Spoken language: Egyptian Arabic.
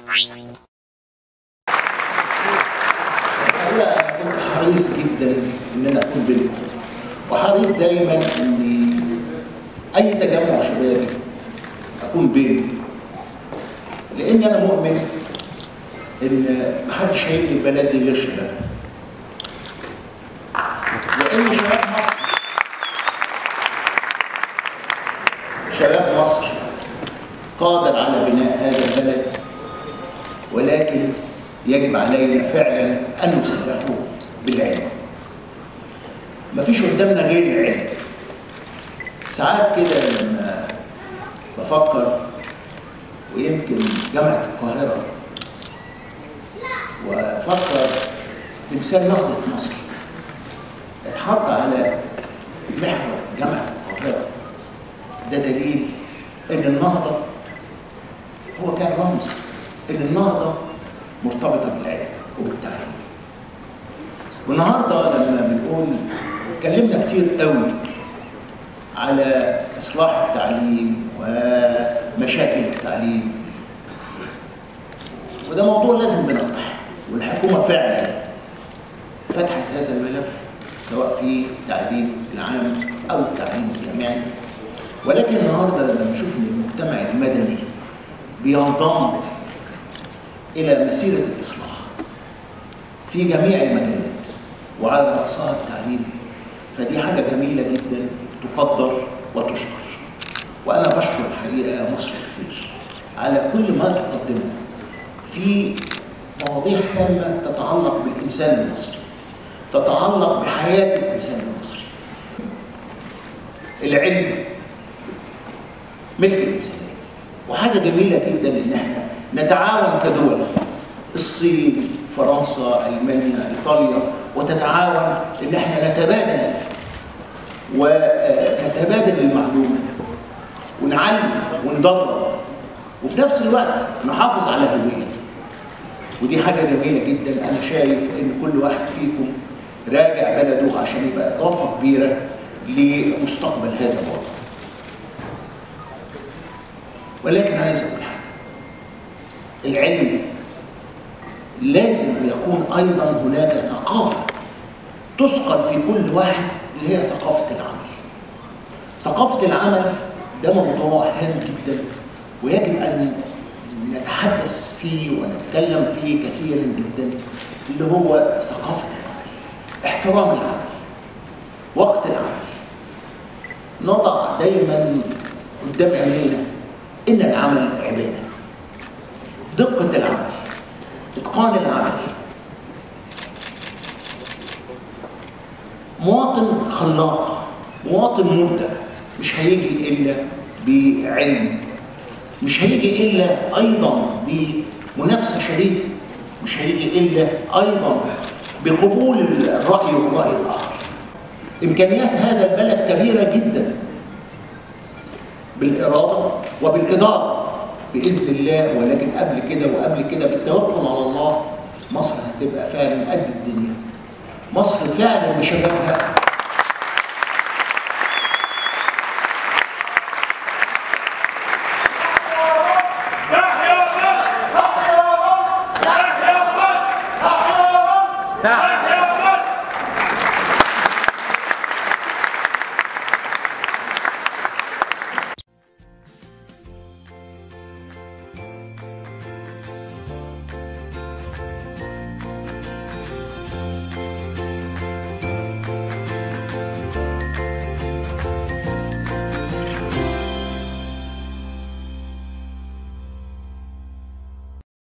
الحقيقه انا كنت حريص جدا ان انا اكون بينكم وحريص دايما ان اي تجمع شبابي اكون بينكم لان انا مؤمن ان محدش هيجي البلد دي غير شبابها وان شباب مصر شباب مصر قادر على بناء هذا البلد ولكن يجب علينا فعلا ان نسبحه بالعلم مفيش قدامنا غير العلم ساعات كده لما بفكر ويمكن جامعه القاهره وافكر تمثال نهضه مصر اتحط على محور جامعه القاهره ده دليل ان النهضه هو كان رمز ان النهضه مرتبطه بالعلم وبالتعليم والنهارده لما بنقول اتكلمنا كتير قوي على اصلاح التعليم ومشاكل التعليم وده موضوع لازم بنطرحه والحكومه فعلا فتحت هذا الملف سواء في التعليم العام او التعليم الجامعي ولكن النهارده لما بنشوف ان المجتمع المدني بينضم الى مسيره الاصلاح في جميع المجالات وعلى راسها التعليم فدي حاجه جميله جدا تقدر وتشكر وانا بشكر الحقيقه مصر الخير على كل ما تقدمه في مواضيع هامه تتعلق بالانسان المصري تتعلق بحياه الانسان المصري العلم ملك الانسانيه وحاجه جميله جدا ان احنا نتعاون كدول الصين فرنسا المانيا ايطاليا وتتعاون ان احنا نتبادل ونتبادل المعلومه ونعلم وندرب وفي نفس الوقت نحافظ على هويتنا ودي حاجه جميله جدا انا شايف ان كل واحد فيكم راجع بلده عشان يبقى اضافه كبيره لمستقبل هذا الوطن ولكن عايز اقول حاجه العلم لازم يكون ايضا هناك ثقافه تثقل في كل واحد اللي هي ثقافه العمل ثقافه العمل ده موضوع هام جدا ويجب ان نتحدث فيه ونتكلم فيه كثيرا جدا اللي هو ثقافه العمل احترام العمل وقت العمل نضع دايما قدام عينينا ان العمل عباده دقه العمل اتقان العمل مواطن خلاق مواطن مبدع مش هيجي الا بعلم مش هيجي الا ايضا بمنافسه شريفه مش هيجي الا ايضا بقبول الراي والراي الاخر امكانيات هذا البلد كبيره جدا بالاراده وبالاداره باذن الله ولكن قبل كده وقبل كده بالتوكل على الله مصر هتبقى فعلا قد الدنيا مصر فعلا بشبابها تحيا